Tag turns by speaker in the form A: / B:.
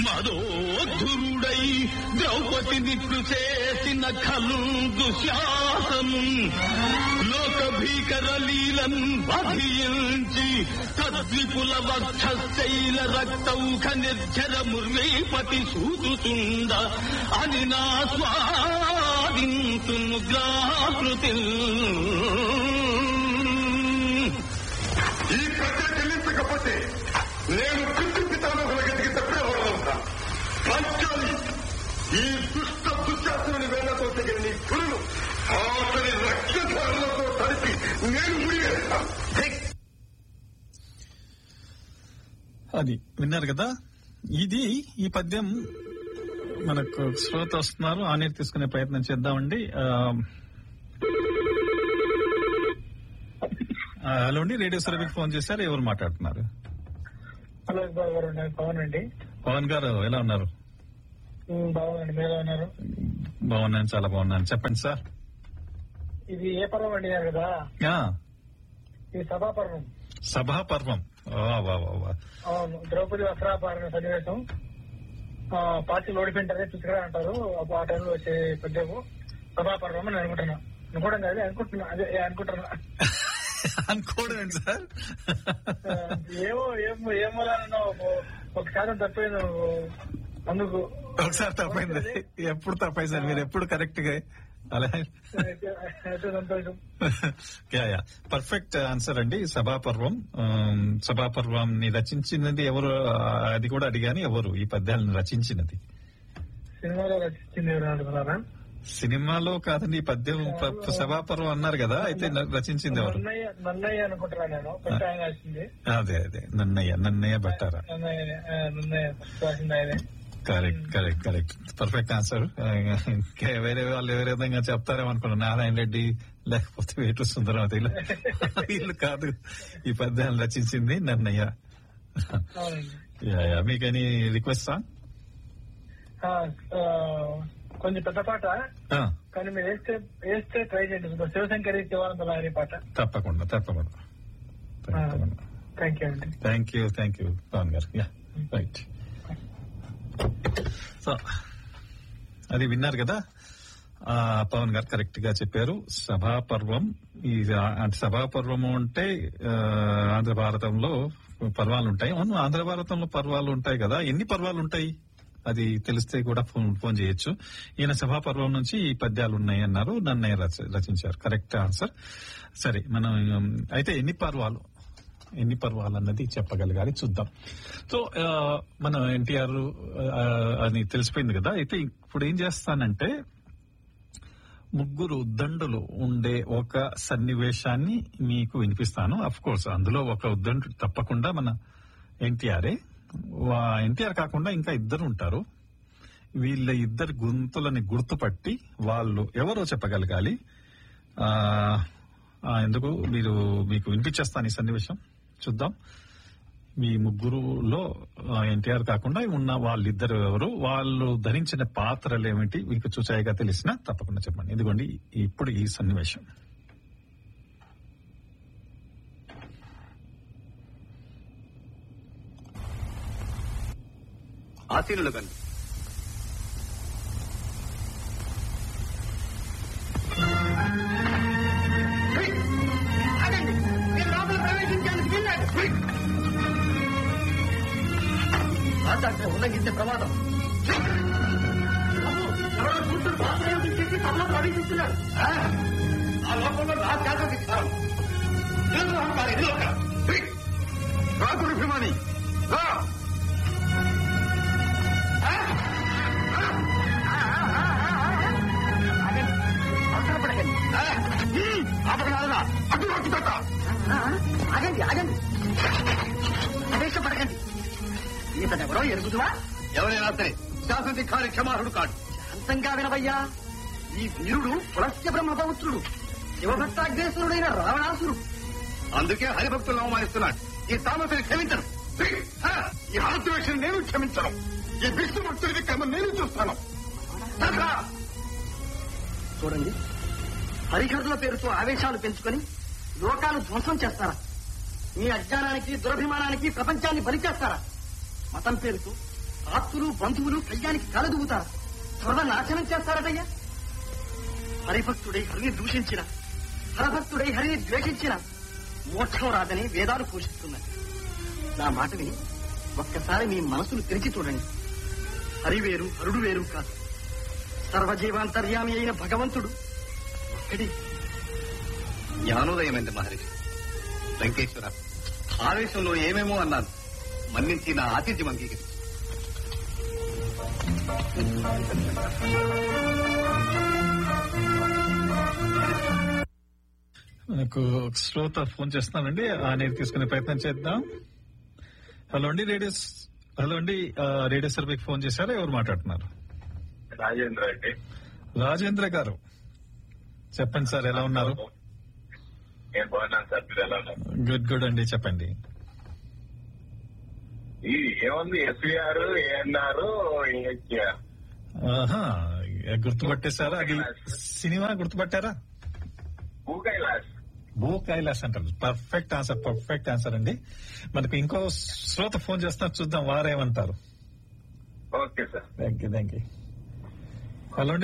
A: మదోధురుడై ద్రౌపది నిట్లు చేసిన ఖలు దుశ్శాసను లోక భీకర లీలన్ వధించి తద్విపుల వక్షశైల రక్తౌఖ నిర్జర ముర్వీపతి సూదుతుండ అని నా స్వాదింతును గ్రాకృతి
B: ఈ ప్రజ చెల్లించకపోతే నేను కృష్ణ పితామహుల గతికి తప్పేవాడు ఉంటాను పంచాలి ఈ దుష్ట దుశ్శాసనుని వేళ్లతో తెగిన నీ పురులు అతని రక్తధారులతో తడిపి నేను ముడివేస్తాను
C: అది విన్నారు కదా ఇది ఈ పద్యం మనకు శ్రోత వస్తున్నారు ఆనీరు తీసుకునే ప్రయత్నం చేద్దామండి ఆ, ఆ, హలో అండి రేడియో సర్వీకి ఫోన్ చేశారు ఎవరు మాట్లాడుతున్నారు
D: హలో బాబు గారు నేను పవన్ అండి
C: పవన్ గారు ఎలా ఉన్నారు
D: ఉమ్, బాగుందండి మీరు ఎలా ఉన్నారు
C: బాగున్నాను చాలా బాగున్నాను చెప్పండి సార్
D: ఇది ఏ పర్వం అండి గారు కదా
C: ఆ,
D: ఇది సభా పర్వం
C: సభా పర్వం వా, వా, వా, వా.
D: అవును ద్రౌపది వస్త్రాపరణ సన్నివేశం ఆ, పార్టీలు ఓడిపోయింటారే తీసుకురా అంటారు అప్పుడు ఆ టైంలో వచ్చే పద్యము సభా పర్వం అని అనుకుంటున్నా అనుకోవడం కాదు అనుకుంటున్నా అదే అనుకుంటున్నా
C: అనుకోవడం ఏంటి సార్
D: ఆ, ఏమో ఏమో ఏమో ఒక శాతం తప్పైంది అందుకు
C: ఒకసారి తప్పైంది ఎప్పుడు తప్పైంది సార్ మీరు ఎప్పుడు కరెక్ట్ గా అలా
D: అయితే అయితే సంతోషం
C: యా యా పర్ఫెక్ట్ ఆన్సర్ అండి సభాపర్వం ఆమ్, సభాపర్వాన్ని రచించినది ఎవరు ఆ, అది కూడా అడిగాను ఎవరు ఈ పద్యాలను రచించినది
D: సినిమాలో రచించింది ఎవరు అనుకున్నారా
C: సినిమాలో కాదండి ఈ పద్యం ప- సభాపర్వం అన్నారు కదా అయితే న- రచించింది ఎవరు
D: నన్నయ్య నన్నయ్య అనుకుంటున్నా నేను పెద్ద ఆయన రాసింది
C: అదే అదే నన్నయ్య నన్నయ్య భట్టారా
D: నన్నయ్య ఆ, నన్నయ్య ఫస్ట్ రాసింది ఆయనే
C: correct correct correct perfect answer ఇంకా వేరే వాళ్ళు వేరే విధంగా చెప్తారేమో అనుకున్నాను నారాయణ రెడ్డి లేకపోతే వేటు సుందరవతి ఇలా. వీళ్ళు కాదు ఈ పద్యాన్ని రచించింది నన్నయ్య
D: అవునండి
C: యా, యా. మీకు ఎనీ రిక్వెస్ట్ సాంగ్
D: ఆ, ఆ, కొంచెం పెద్ద పాట కానీ మీరు వేస్తే వేస్తే ట్రై చేయండి ఇప్పుడు శివశంకరి శివానంద లాయరి పాట
C: తప్పకుండా తప్పకుండా తప్పకుండా
D: థ్యాంక్ యూ అండి
C: thank you thank you Pavan garu yeah right so అది విన్నారు కదా ఆ, పవన్ గారు కరెక్ట్ గా చెప్పారు సభాపర్వం ఈ ఆ- అంటే సభాపర్వము అంటే ఆ, ఆంధ్ర భారతంలో పర్వాలు ఉంటాయి అవును ఆంధ్ర భారతంలో పర్వాలు ఉంటాయి కదా ఎన్ని పర్వాలు ఉంటాయి అది తెలిస్తే కూడా ఫోన్ ఫోన్ చేయొచ్చు ఈయన సభాపర్వం నుంచి ఈ పద్యాలు ఉన్నాయి అన్నారు నన్నయ్య రచ- రచించారు కరెక్ట్ ఆన్సర్ సరే మనం ఉమ్, అయితే ఎన్ని పర్వాలు ఎన్ని పర్వాలు అన్నది చెప్పగలగాలి చూద్దాం సో ఆ, మన ఎన్టీఆర్ అని తెలిసిపోయింది కదా అయితే ఇప్పుడు ఏం చేస్తానంటే ముగ్గురు ఉద్దండులు ఉండే ఒక సన్నివేశాన్ని మీకు వినిపిస్తాను అఫ్ కోర్స్ అందులో ఒక ఉద్దండు తప్పకుండా మన ఎన్టీఆరే ఎన్టీఆర్ కాకుండా ఇంకా ఇద్దరు ఉంటారు వీళ్ళ ఇద్దరు గొంతులని గుర్తుపట్టి వాళ్ళు ఎవరో చెప్పగలగాలి ఆ, ఆ, ఎందుకు మీరు మీకు వినిపించేస్తాను ఈ సన్నివేశం చూద్దాం మీ ముగ్గురులో ఎన్టీఆర్ కాకుండా ఉన్న వాళ్ళిద్దరు ఎవరు వాళ్ళు ధరించిన పాత్రలు ఏమిటి మీకు చూచాయిగా తెలిసినా తప్పకుండా చెప్పండి ఇదిగోండి ఇప్పుడు ఈ సన్నివేశం
E: ఆసీనులు కండి
F: ఆచార్య ఉల్లంఘించే ప్రమాదం ఎవరో కూతురు బాత్రూమ్ చేసి సభలో ప్రవేశిస్తున్నాడు ఆ లోపంలో నా జాగ్రత్త ఇస్తాను
B: రాకుడు భీమాని రా
F: అవసరపడకండి
B: ఆపకనాలనా అటు వచ్చి తక్క
F: ఆగండి ఆగండి ఆవేశపడకండి ఇతనెవరో ఎరుగుదువా
E: ఎవరైనా సరే శాసనాధికారి క్షమారుడు కాడు
F: శాంతంగా వినవయ్యా ఈ వీరుడు పులస్య బ్రహ్మపౌత్రుడు శివభక్తాగ్రేసురుడైన రావణాసురుడు
E: అందుకే హరిభక్తులను అవమానిస్తున్నాడు ఈ తామసిని క్షమించను
B: ఆ, ఈ హాస్యవేషన్ నేను క్షమించను ఈ విష్ణు భక్తుడికి క్రమం నేను చూస్తాను తక్క.
F: చూడండి హరిహరుల పేరుతో ఆవేశాలు పెంచుకొని లోకాలు ధ్వంసం చేస్తారా మీ అజ్ఞానానికి దురభిమానానికి ప్రపంచాన్ని బలి చేస్తారా మతం పేరుతో ఆత్తులు బంధువులు కళ్యాణికి తలదూగుతారు సర్వనాశనం చేస్తారటయ్యా హరిభక్తుడై హరిని దూషించిన హరభక్తుడై హరిని ద్వేషించిన మోక్షం రాదని వేదాలు పోషిస్తున్నాయి నా మాట విని ఒక్కసారి మీ మనసును తెరిచి చూడండి హరి వేరు హరుడు వేరు కాదు సర్వజీవాంతర్యామి అయిన భగవంతుడు ఒక్కడి
E: జ్ఞానోదయమైంది మహర్షి లంకేశ్వర ఆవేశంలో ఏమేమో అన్నాను మన్నించి నా ఆతిథ్యం అంగీకరి
C: నాకు ఒక శ్రోత ఫోన్ చేస్తున్నానండి ఆయన తీసుకునే ప్రయత్నం చేద్దాం హలో అండి రేడియో హలో అండి ఆ, రేడియో సర్వేకి ఫోన్ చేశారా ఎవరు మాట్లాడుతున్నారు
B: రాజేంద్ర అండి
C: రాజేంద్ర గారు చెప్పండి సార్ ఎలా ఉన్నారు
B: నేను బాగున్నాను సార్ మీరు ఎలా ఉన్నారు
C: గుడ్ గుడ్ అండి చెప్పండి
B: ఈ ఏముంది ఎస్వీఆర్ ఏఎన్ఆర్ ఏహెచ్ఆర్
C: ఆహా గుర్తుపట్టేశారా అది సినిమా గుర్తుపట్టారా
B: భూ కైలాస్
C: భూ కైలాస్ అంటారు పర్ఫెక్ట్ ఆన్సర్ పర్ఫెక్ట్ ఆన్సర్ అండి మనకు ఇంకో శ్రోత ఫోన్ చేస్తున్నారు చూద్దాం వారేమంటారు
B: okay sir
C: thank you thank you hello అండి